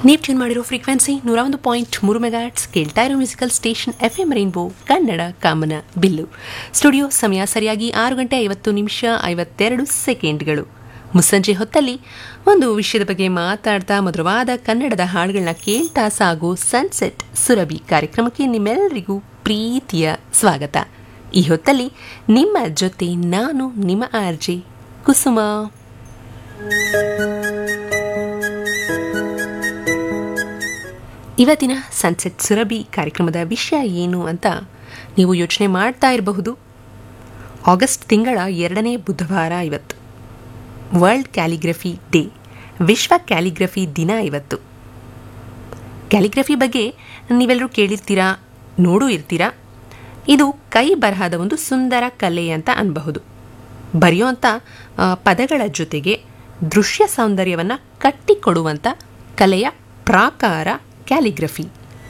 ನೀವು ಟ್ಯೂನ್ ಮಾಡಿರೋ ಫ್ರೀಕ್ವೆನ್ಸಿ ನೂರ ಒಂದು ಪಾಯಿಂಟ್ ಮೂರು ಮೆಗಾಟ್ಸ್ ಕೇಳ್ತಾ ಇರೋ musical station F M rainbow Kannada ಕಾಮನ ಬಿಲ್ಲು ಸ್ಟುಡಿಯೋ ಸಮಯ ಸರಿಯಾಗಿ ಆರು ಗಂಟೆ ಐವತ್ತು ನಿಮಿಷ ಐವತ್ತೆರಡು ಸೆಕೆಂಡ್ಗಳು ಮುಸ್ಸಂಜೆ ಹೊತ್ತಲ್ಲಿ ಒಂದು ವಿಷಯದ ಬಗ್ಗೆ ಮಾತಾಡ್ತಾ ಮಧುರವಾದ ಕನ್ನಡದ ಹಾಡುಗಳನ್ನ ಕೇಳ್ತಾ ಸಾಗೋ ಸನ್ಸೆಟ್ ಸುರಭಿ ಕಾರ್ಯಕ್ರಮಕ್ಕೆ ನಿಮ್ಮೆಲ್ಲರಿಗೂ ಪ್ರೀತಿಯ ಸ್ವಾಗತ ಈ ಹೊತ್ತಲ್ಲಿ ನಿಮ್ಮ ಜೊತೆ ನಾನು ನಿಮ್ಮ ಆರ್ಜೆ ಕುಸುಮ ಇವತ್ತಿನ ಸನ್ಸೆಟ್ ಸುರಭಿ ಕಾರ್ಯಕ್ರಮದ ವಿಷಯ ಏನು ಅಂತ ನೀವು ಯೋಚನೆ ಮಾಡ್ತಾ ಇರಬಹುದು ಆಗಸ್ಟ್ ತಿಂಗಳ ಎರಡನೇ ಬುಧವಾರ ಇವತ್ತು ವರ್ಲ್ಡ್ ಕ್ಯಾಲಿಗ್ರಫಿ ಡೇ ವಿಶ್ವ ಕ್ಯಾಲಿಗ್ರಫಿ ದಿನ ಇವತ್ತು ಕ್ಯಾಲಿಗ್ರಫಿ ಬಗ್ಗೆ ನೀವೆಲ್ಲರೂ ಕೇಳಿರ್ತೀರಾ ನೋಡೂ ಇರ್ತೀರಾ ಇದು ಕೈ ಬರಹದ ಒಂದು ಸುಂದರ ಕಲೆ ಅಂತ ಅನ್ಬಹುದು ಬರೆಯುವಂಥ ಆ, ಪದಗಳ ಜೊತೆಗೆ ದೃಶ್ಯ ಸೌಂದರ್ಯವನ್ನು ಕಟ್ಟಿಕೊಡುವಂಥ ಕಲೆಯ ಪ್ರಾಕಾರ ಕ್ಯಾಲಿಗ್ರಫಿ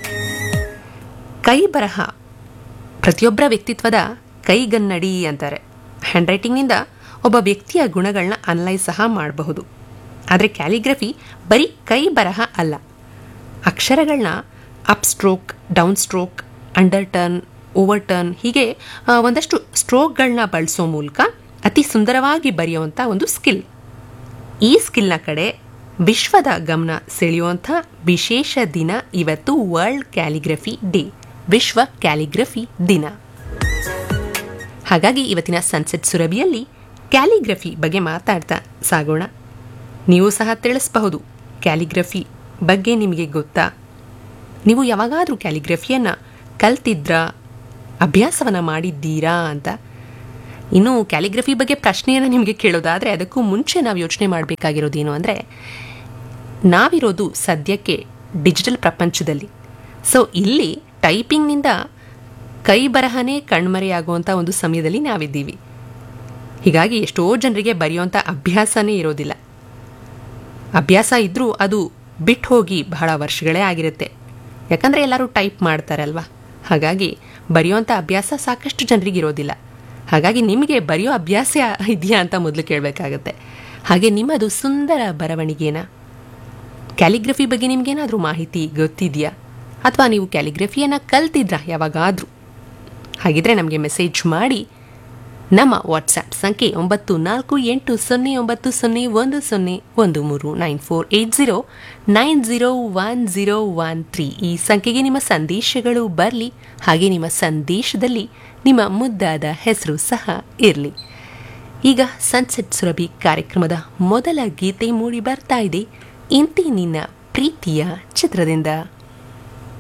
ಕೈ ಬರಹ ಪ್ರತಿಯೊಬ್ಬರ ವ್ಯಕ್ತಿತ್ವದ ಕೈಗನ್ನಡಿ ಅಂತಾರೆ ಹ್ಯಾಂಡ್ ರೈಟಿಂಗ್ನಿಂದ ಒಬ್ಬ ವ್ಯಕ್ತಿಯ ಗುಣಗಳನ್ನ ಅನಲೈಸ್ ಸಹ ಮಾಡಬಹುದು ಆದರೆ ಕ್ಯಾಲಿಗ್ರಫಿ ಬರೀ ಕೈ ಬರಹ ಅಲ್ಲ ಅಕ್ಷರಗಳನ್ನ up stroke down stroke under turn over turn ಹೀಗೆ ಆ, ಒಂದಷ್ಟು ಸ್ಟ್ರೋಕ್ಗಳನ್ನ ಬಳಸೋ ಮೂಲಕ ಅತಿ ಸುಂದರವಾಗಿ ಬರೆಯುವಂಥ ಒಂದು ಸ್ಕಿಲ್ ಈ ಸ್ಕಿಲ್ನ ಕಡೆ ವಿಶ್ವದ ಗಮನ ಸೆಳೆಯುವಂಥ ವಿಶೇಷ ದಿನ ಇವತ್ತು ವರ್ಲ್ಡ್ ಕ್ಯಾಲಿಗ್ರಫಿ ಡೇ ವಿಶ್ವ ಕ್ಯಾಲಿಗ್ರಫಿ ದಿನ ಹಾಗಾಗಿ ಇವತ್ತಿನ ಸನ್ಸೆಟ್ ಸುರಭಿಯಲ್ಲಿ ಕ್ಯಾಲಿಗ್ರಫಿ ಬಗ್ಗೆ ಮಾತಾಡ್ತಾ ಸಾಗೋಣ ನೀವು ಸಹ ತಿಳಿಸಬಹುದು ಕ್ಯಾಲಿಗ್ರಫಿ ಬಗ್ಗೆ ನಿಮಗೆ ಗೊತ್ತಾ ನೀವು ಯಾವಾಗಾದರೂ ಕ್ಯಾಲಿಗ್ರಫಿಯನ್ನು ಕಲ್ತಿದ್ರಾ ಅಭ್ಯಾಸವನ್ನು ಮಾಡಿದ್ದೀರಾ ಅಂತ ಇನ್ನು ಕ್ಯಾಲಿಗ್ರಫಿ ಬಗ್ಗೆ ಪ್ರಶ್ನೆಯನ್ನು ನಿಮಗೆ ಕೇಳೋದಾದರೆ ಅದಕ್ಕೂ ಮುಂಚೆ ನಾವು ಯೋಚನೆ ಮಾಡಬೇಕಾಗಿರೋದೇನು ಅಂದರೆ ನಾವಿರೋದು ಸದ್ಯಕ್ಕೆ ಡಿಜಿಟಲ್ ಪ್ರಪಂಚದಲ್ಲಿ ಸೊ ಇಲ್ಲಿ ಟೈಪಿಂಗ್ನಿಂದ ಕೈ ಬರಹನೇ ಕಣ್ಮರೆಯಾಗುವಂಥ ಒಂದು ಸಮಯದಲ್ಲಿ ನಾವಿದ್ದೀವಿ ಹೀಗಾಗಿ ಎಷ್ಟೋ ಜನರಿಗೆ ಬರೆಯುವಂಥ ಅಭ್ಯಾಸನೇ ಇರೋದಿಲ್ಲ ಅಭ್ಯಾಸ ಇದ್ದರೂ ಅದು ಬಿಟ್ಟು ಹೋಗಿ ಬಹಳ ವರ್ಷಗಳೇ ಆಗಿರುತ್ತೆ ಯಾಕಂದರೆ ಎಲ್ಲರೂ ಟೈಪ್ ಮಾಡ್ತಾರಲ್ವ ಹಾಗಾಗಿ ಬರೆಯುವಂಥ ಅಭ್ಯಾಸ ಸಾಕಷ್ಟು ಜನರಿಗೆ ಇರೋದಿಲ್ಲ ಹಾಗಾಗಿ ನಿಮಗೆ ಬರೆಯೋ ಅಭ್ಯಾಸ ಇದೆಯಾ ಅಂತ ಮೊದಲು ಕೇಳಬೇಕಾಗತ್ತೆ ಹಾಗೆ ನಿಮ್ಮದು ಸುಂದರ ಬರವಣಿಗೆನಾ ಕ್ಯಾಲಿಗ್ರಫಿ ಬಗ್ಗೆ ನಿಮಗೇನಾದರೂ ಮಾಹಿತಿ ಗೊತ್ತಿದೆಯಾ ಅಥವಾ ನೀವು ಕ್ಯಾಲಿಗ್ರಫಿಯನ್ನು ಕಲ್ತಿದ್ರಾ ಯಾವಾಗಾದರೂ ಹಾಗಿದ್ರೆ ನಮಗೆ ಮೆಸೇಜ್ ಮಾಡಿ ನಮ್ಮ ವಾಟ್ಸ್ಆ್ಯಪ್ ಸಂಖ್ಯೆ ಒಂಬತ್ತು ನಾಲ್ಕು ಎಂಟು ಸೊನ್ನೆ ಒಂಬತ್ತು ಸೊನ್ನೆ ಒಂದು ಸೊನ್ನೆ ಒಂದು ಮೂರು nine four eight zero nine zero one zero one three ಈ ಸಂಖ್ಯೆಗೆ ನಿಮ್ಮ ಸಂದೇಶಗಳು ಬರಲಿ ಹಾಗೆ ನಿಮ್ಮ ಸಂದೇಶದಲ್ಲಿ ನಿಮ್ಮ ಮುದ್ದಾದ ಹೆಸರು ಸಹ ಇರಲಿ ಈಗ ಸನ್ಸೆಟ್ ಸುರಭಿ ಕಾರ್ಯಕ್ರಮದ ಮೊದಲ ಗೀತೆ ಮೂಡಿ ಬರ್ತಾ ಇದೆ ಇಂತಿ ನಿನ್ನ ಪ್ರೀತಿಯ ಚಿತ್ರದಿಂದ